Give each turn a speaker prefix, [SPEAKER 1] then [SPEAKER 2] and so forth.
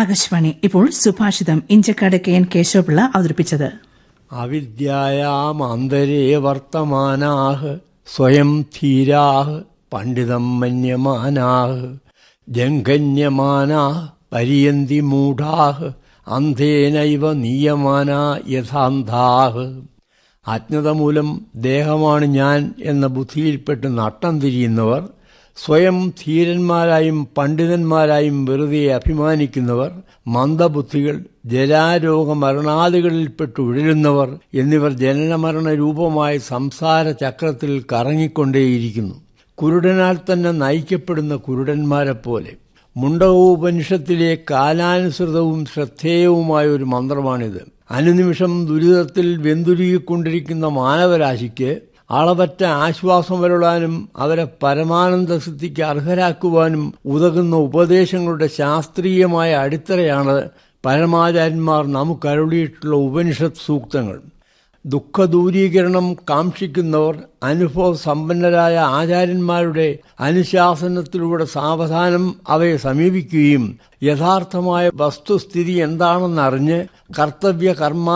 [SPEAKER 1] ആകാശവാണി ഇപ്പോൾ സുഭാഷിതം Inchakkad K N Kesava Pillai അവതരിപ്പിച്ചത്
[SPEAKER 2] അവിദ്യായാമന്തരേ വർത്തമാനാഹ് സ്വയം ധീരാഹ് പണ്ഡിതം മന്യമാനാഹ് ജംഘന്യമാനാഹ് പരിയന്തി മൂഢാഹ് അന്ധേനൈവ നീയമാന യഥാന്ധാഹ് അജ്ഞത മൂലം ദേഹമാണ് ഞാൻ എന്ന ബുദ്ധിയിൽപ്പെട്ട് നട്ടം തിരിയുന്നവർ സ്വയം ധീരന്മാരായും പണ്ഡിതന്മാരായും വെറുതെ അഭിമാനിക്കുന്നവർ മന്ദബുദ്ധികൾ ജലാരോഗ മരണാദികളിൽപ്പെട്ട് ഉഴലുന്നവർ എന്നിവർ ജനനമരണ രൂപമായ സംസാര ചക്രത്തിൽ കറങ്ങിക്കൊണ്ടേയിരിക്കുന്നു കുരുടനാൽ തന്നെ നയിക്കപ്പെടുന്ന കുരുടന്മാരെ പോലെ മുണ്ടകോപനിഷത്തിലെ കാലാനുസൃതവും ശ്രദ്ധേയവുമായ ഒരു മന്ത്രമാണിത് അനുനിമിഷം ദുരിതത്തിൽ വെന്തുരുകിക്കൊണ്ടിരിക്കുന്ന മാനവരാശിക്ക് അളവറ്റ ആശ്വാസം വരളാനും അവരെ പരമാനന്ദ സിദ്ധിക്ക് അർഹരാക്കുവാനും ഉതകുന്ന ഉപദേശങ്ങളുടെ ശാസ്ത്രീയമായ അടിത്തറയാണ് പരമാചാര്യന്മാർ നമുക്കരുളിയിട്ടുള്ള ഉപനിഷത്ത് സൂക്തങ്ങൾ ദുഃഖദൂരീകരണം കാക്ഷിക്കുന്നവർ അനുഭവ സമ്പന്നരായ ആചാര്യന്മാരുടെ അനുശാസനത്തിലൂടെ സാവധാനം അവയെ സമീപിക്കുകയും യഥാർത്ഥമായ വസ്തുസ്ഥിതി എന്താണെന്നറിഞ്ഞ് കർത്തവ്യ കർമ്മ